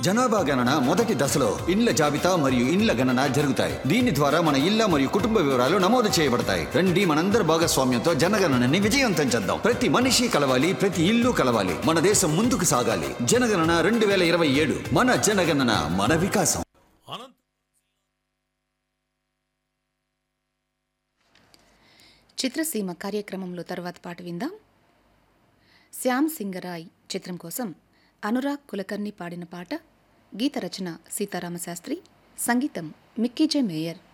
జనాభా గణన మొదటి దశలో ఇండ్ల జాబితా మరియు ఇండ్ల గణన జరుగుతాయి దీని ద్వారా మన ఇళ్ల మరియు కుటుంబ వివరాలు నమోదు చేయబడతాయి రండి మనందరి భాగస్వామ్యంతో జనగణనని విజయవంతం చేద్దాం ప్రతి మనిషి కలవాలి ప్రతి ఇల్లు కలవాలి మన దేశం ముందుకు సాగాలి జనగణన రెండు వేల ఇరవై ఏడు మన జనగణన మన వికాసం అనంత చిత్రసీమ కార్యక్రమంలో తర్వాత పాట విందాం శ్యామ్ సింగరాయ్ చిత్రం కోసం అనురాగ్ కులకర్ణి పాడిన పాట గీత రచన సీతారామశాస్త్రి సంగీతం మిక్కీజే మేయర్